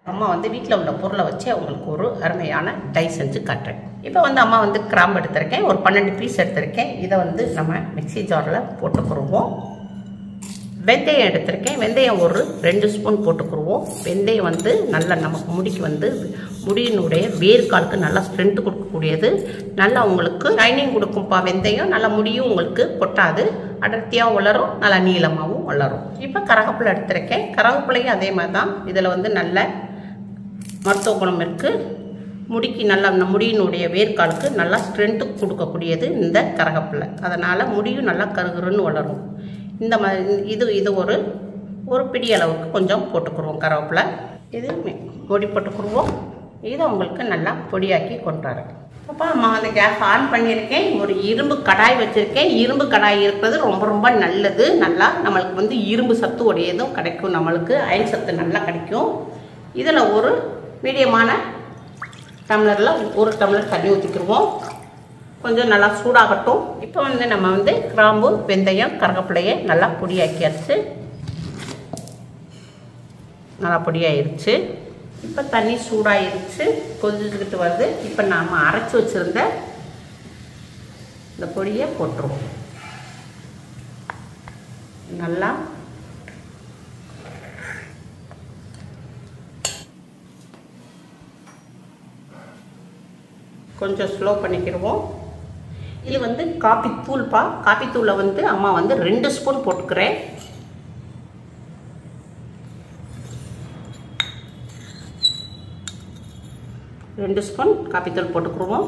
அம்மா வந்து வீட்டில் உள்ள பொருளை வச்சு அவங்களுக்கு ஒரு அருமையான டை செஞ்சு காட்டுறேன் இப்போ வந்து அம்மா வந்து கிராம்பு எடுத்திருக்கேன் ஒரு பன்னெண்டு பீஸ் எடுத்திருக்கேன் இதை வந்து நம்ம மிக்ஸி ஜாரில் போட்டுக்குருவோம் வெந்தயம் எடுத்திருக்கேன் வெந்தயம் ஒரு ரெண்டு ஸ்பூன் போட்டுக்குருவோம் வெந்தயம் வந்து நல்லா நமக்கு முடிக்கு வந்து முடியினுடைய வேர்க்காலுக்கு நல்லா ஸ்ட்ரென்த் கொடுக்கக்கூடியது நல்லா உங்களுக்கு ஷைனிங் கொடுக்கும்ப்பா வெந்தயம் நல்லா முடியும் உங்களுக்கு கொட்டாது அடர்த்தியாக வளரும் நல்லா நீளமாகவும் வளரும் இப்போ கரகப்பிள்ளை எடுத்திருக்கேன் கரகப்பிள்ளையும் அதே மாதிரி தான் இதில் வந்து நல்ல மருத்துவ குணம் இருக்குது முடிக்கு நல்லா நம்ம முடியினுடைய வேர்க்காலுக்கு நல்லா ஸ்ட்ரென்த்து கொடுக்கக்கூடியது இந்த கரகப்பிள்ளை அதனால் முடியும் நல்லா கருகருன்னு வளரும் இந்த மாதிரி இது இது ஒரு ஒரு பிடி அளவுக்கு கொஞ்சம் போட்டுக்குருவோம் கருவேப்பிலை இது மி- பொடி போட்டுக்குருவோம் இதை உங்களுக்கு நல்லா பொடியாக்கி கொண்டு வரேன் அப்போ அம்மா வந்து கேஸ் ஆன் பண்ணியிருக்கேன் ஒரு இரும்பு கடாய் வச்சுருக்கேன் இரும்பு கடாய் இருக்கிறது ரொம்ப ரொம்ப நல்லது நல்லா நம்மளுக்கு வந்து இரும்பு சத்து உடையதும் கிடைக்கும் நம்மளுக்கு அயன் சத்து நல்லா கிடைக்கும் இதில் ஒரு மீடியமான டம்ளரில் ஒரு டம்ளர் தண்ணி ஊற்றிக்கிடுவோம் கொஞ்சம் நல்லா சூடாகட்டும் இப்போ வந்து நம்ம வந்து கிராம்பு வெந்தயம் கருவேப்பிலையை நல்லா பொடியாக்கியாச்சு நல்லா பொடியாயிருச்சு இப்போ தண்ணி சூடாயிருச்சு கொதிச்சுக்கிட்டு வருது இப்போ நாம் அரைச்சி வச்சுருந்த இந்த பொடியை போட்டுருவோம் நல்லா கொஞ்சம் ஸ்லோ பண்ணிக்கிடுவோம் இது வந்து காப்பி தூள்ப்பா காப்பி தூளை வந்து அம்மா வந்து ரெண்டு ஸ்பூன் போட்டுக்கிறேன் ரெண்டு ஸ்பூன் காப்பி தூள் போட்டுக்கிடுவோம்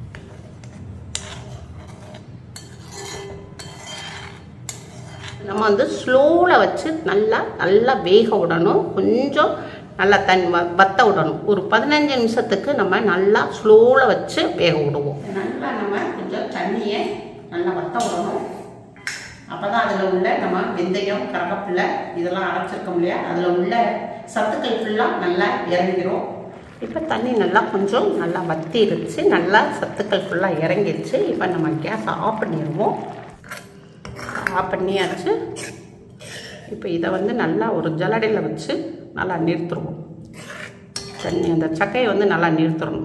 நம்ம வந்து ஸ்லோவில் வச்சு நல்லா நல்லா வேக விடணும் கொஞ்சம் நல்லா தண்ணி வ வத்த விடணும் ஒரு பதினஞ்சு நிமிஷத்துக்கு நம்ம நல்லா ஸ்லோவில் வச்சு வேக விடுவோம் நல்லா நம்ம கொஞ்சம் தண்ணியை நல்லா வத்த விடணும் அப்போ தான் அதில் உள்ள நம்ம வெந்தயம் கரகப்பில்லை இதெல்லாம் அரைச்சிருக்கோம் இல்லையா அதில் உள்ள சத்துக்கள் ஃபுல்லாக நல்லா இறங்கிரும் இப்போ தண்ணி நல்லா கொஞ்சம் நல்லா வத்திருச்சு நல்லா சத்துக்கள் ஃபுல்லாக இறங்கிருச்சு இப்போ நம்ம கேஸை ஆஃப் பண்ணிடுவோம் ஆஃப் பண்ணியாச்சு இப்போ இதை வந்து நல்லா ஒரு ஜலடையில் வச்சு நல்லா நிறுத்துருவோம் தண்ணி அந்த சக்கையை வந்து நல்லா நிறுத்துறணும்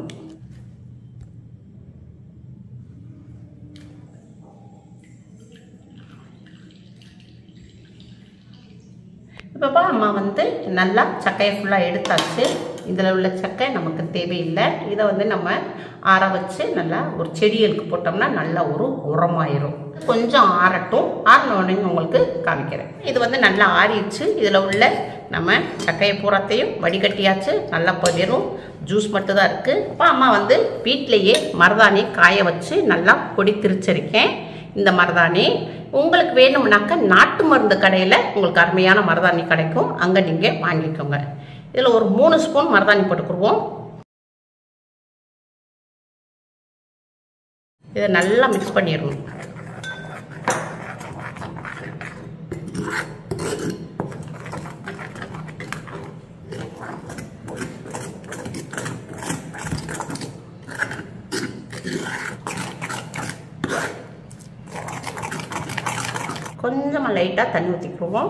இப்போப்பா அம்மா வந்து நல்லா சக்கையை ஃபுல்லாக எடுத்தாச்சு இதில் உள்ள சக்கை நமக்கு தேவையில்லை இதை வந்து நம்ம ஆற வச்சு நல்லா ஒரு செடிகளுக்கு போட்டோம்னா நல்லா ஒரு உரமாயிரும் கொஞ்சம் ஆறட்டும் ஆறின உடனே உங்களுக்கு காமிக்கிறேன் இது வந்து நல்லா ஆறிடுச்சு இதில் உள்ள நம்ம சக்கையை பூரத்தையும் வடிகட்டியாச்சு நல்லா வெறும் ஜூஸ் மட்டும் தான் இருக்குது அப்போ அம்மா வந்து வீட்டிலையே மருதாணி காய வச்சு நல்லா பொடி திரிச்சிருக்கேன் இந்த மருதாணி உங்களுக்கு வேணும்னாக்க நாட்டு மருந்து கடையில் உங்களுக்கு அருமையான மருதாணி கிடைக்கும் அங்கே நீங்கள் வாங்கிக்கோங்க இதில் ஒரு மூணு ஸ்பூன் மருதாணி போட்டுக்குருவோம் இதை நல்லா மிக்ஸ் பண்ணிடணும் கொஞ்சமாக லைட்டாக தண்ணி ஊற்றிக்குருவோம்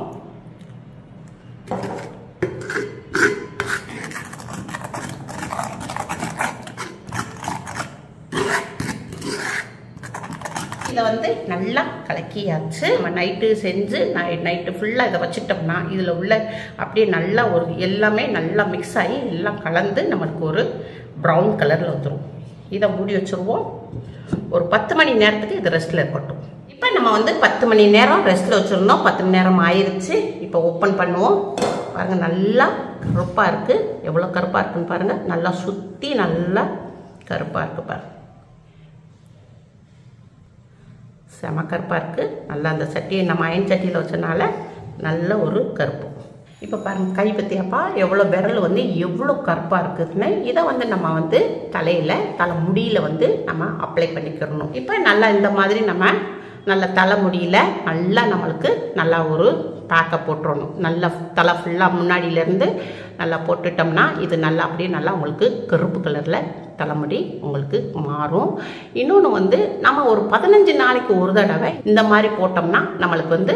இதை வந்து நல்லா கலக்கியாச்சு நம்ம நைட்டு செஞ்சு நை நைட்டு ஃபுல்லாக இதை வச்சுட்டோம்னா இதில் உள்ள அப்படியே நல்லா ஒரு எல்லாமே நல்லா மிக்ஸ் ஆகி எல்லாம் கலந்து நம்மளுக்கு ஒரு ப்ரௌன் கலரில் வந்துடும் இதை மூடி வச்சுருவோம் ஒரு பத்து மணி நேரத்துக்கு இது ரெஸ்ட்டில் இருக்கட்டும் இப்போ நம்ம வந்து பத்து மணி நேரம் ரெஸ்ட்டில் வச்சுருந்தோம் பத்து மணி நேரம் ஆயிருச்சு இப்போ ஓப்பன் பண்ணுவோம் பாருங்கள் நல்லா கருப்பாக இருக்குது எவ்வளோ கருப்பாக இருக்குன்னு பாருங்கள் நல்லா சுற்றி நல்லா கருப்பாக இருக்குது பாருங்க செம கருப்பாக இருக்குது நல்லா அந்த சட்டியை நம்ம அயன் சட்டியில் வச்சனால நல்ல ஒரு கருப்பு இப்போ பாருங்க கை பற்றியாப்பா எவ்வளோ விரல் வந்து எவ்வளோ கருப்பாக இருக்குதுன்னு இதை வந்து நம்ம வந்து தலையில் தலை முடியில் வந்து நம்ம அப்ளை பண்ணிக்கிறணும் இப்போ நல்லா இந்த மாதிரி நம்ம நல்ல தலைமுடியில் நல்லா நம்மளுக்கு நல்லா ஒரு பேக்கை போட்டுறணும் நல்லா தலை ஃபுல்லாக முன்னாடியிலேருந்து நல்லா போட்டுட்டோம்னா இது நல்லா அப்படியே நல்லா உங்களுக்கு கருப்பு கலரில் தலைமுடி உங்களுக்கு மாறும் இன்னொன்று வந்து நம்ம ஒரு பதினஞ்சு நாளைக்கு ஒரு தடவை இந்த மாதிரி போட்டோம்னா நம்மளுக்கு வந்து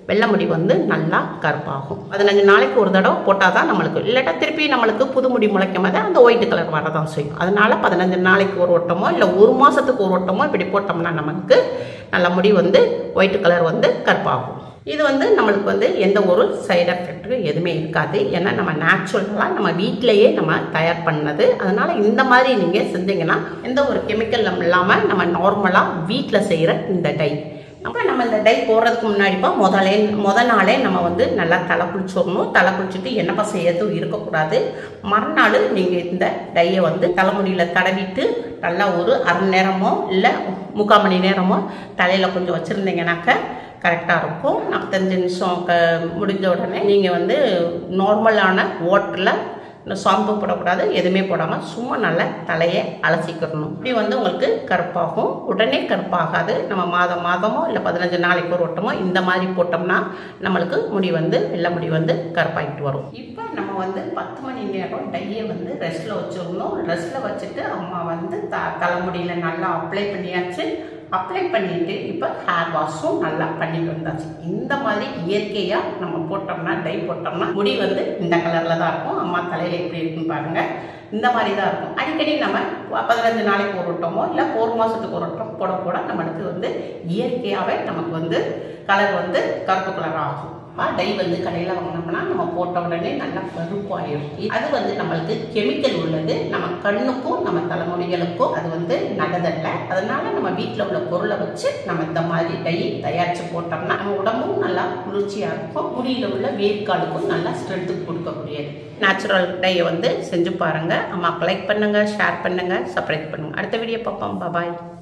வெள்ளை முடி வந்து நல்லா கருப்பாகும் பதினஞ்சு நாளைக்கு ஒரு தடவை போட்டால் தான் நம்மளுக்கு இல்லாட்டா திருப்பி நம்மளுக்கு புது முடி முளைக்கும் போது அந்த ஒயிட் கலர் வரதான் செய்யும் அதனால பதினஞ்சு நாளைக்கு ஒரு வட்டமோ இல்லை ஒரு மாதத்துக்கு ஒரு வட்டமோ இப்படி போட்டோம்னா நமக்கு நல்ல முடி வந்து ஒயிட் கலர் வந்து கருப்பாகும் இது வந்து நம்மளுக்கு வந்து எந்த ஒரு சைடு எஃபெக்ட்டும் எதுவுமே இருக்காது ஏன்னா நம்ம நேச்சுரலாக நம்ம வீட்டிலையே நம்ம தயார் பண்ணது அதனால இந்த மாதிரி நீங்கள் செஞ்சீங்கன்னா எந்த ஒரு கெமிக்கல் இல்லாமல் நம்ம நார்மலாக வீட்டில் செய்கிற இந்த டை நம்ம நம்ம இந்த டை போடுறதுக்கு முன்னாடிப்பா முதலே முத நாளே நம்ம வந்து நல்லா தலை குளிச்சிடணும் தலை குளிச்சுட்டு எண்ணெய் பசை எதுவும் இருக்கக்கூடாது மறுநாள் நீங்கள் இந்த டையை வந்து தலைமுடியில் தடவிட்டு நல்லா ஒரு அரை மணி நேரமோ இல்லை முக்கால் மணி நேரமோ தலையில் கொஞ்சம் வச்சுருந்தீங்கன்னாக்க கரெக்டாக இருக்கும் நாற்பத்தஞ்சு நிமிஷம் க முடிஞ்ச உடனே நீங்கள் வந்து நார்மலான வாட்டரில் இந்த ஷாம்பு போடக்கூடாது எதுவுமே போடாமல் சும்மா நல்லா தலையை அலசிக்கிறணும் இப்படி வந்து உங்களுக்கு கருப்பாகும் உடனே கருப்பாகாது நம்ம மாதம் மாதமோ இல்லை பதினஞ்சு நாளைக்கு ஒரு வட்டமோ இந்த மாதிரி போட்டோம்னா நம்மளுக்கு முடி வந்து வெள்ளை முடி வந்து கருப்பாகிட்டு வரும் இப்போ நம்ம வந்து பத்து மணி நேரம் டையை வந்து ரெஸ்ட்டில் வச்சுருந்தோம் ரெஸ்ட்டில் வச்சுட்டு அம்மா வந்து த தலைமுடியில் நல்லா அப்ளை பண்ணியாச்சு அப்ளை பண்ணிட்டு இப்போ ஹேர் வாஷும் நல்லா பண்ணிட்டு வந்தாச்சு இந்த மாதிரி இயற்கையாக நம்ம போட்டோம்னா டை போட்டோம்னா முடி வந்து இந்த கலரில் தான் இருக்கும் அம்மா தலையில் எப்படி இருக்குன்னு பாருங்க இந்த மாதிரி தான் இருக்கும் அடிக்கடி நம்ம பதினஞ்சு நாளைக்கு ஒரு வட்டமோ இல்லை ஒரு மாதத்துக்கு ஒரு வட்டம் போட போட நம்மளுக்கு வந்து இயற்கையாகவே நமக்கு வந்து கலர் வந்து கருப்பு கலர் ஆகும் டை வந்து கடையில் வாங்கினோம்னா நம்ம போட்ட உடனே நல்லா கருப்பாயிரும் அது வந்து நம்மளுக்கு கெமிக்கல் உள்ளது நம்ம கண்ணுக்கும் நம்ம தலைமுடிகளுக்கும் அது வந்து நல்லதல்ல அதனால நம்ம வீட்டில் உள்ள பொருளை வச்சு நம்ம இந்த மாதிரி டை தயாரித்து போட்டோம்னா நம்ம உடம்பும் நல்லா குளிர்ச்சியாக இருக்கும் முடியில் உள்ள வேர்க்காலுக்கும் நல்லா ஸ்ட்ரென்த்து கொடுக்கக்கூடியது நேச்சுரல் டையை வந்து செஞ்சு பாருங்கள் அம்மாவுக்கு லைக் பண்ணுங்கள் ஷேர் பண்ணுங்கள் சப்ஸ்கிரைப் பண்ணுங்கள் அடுத்த வீடியோ பார்ப்போம் பாய்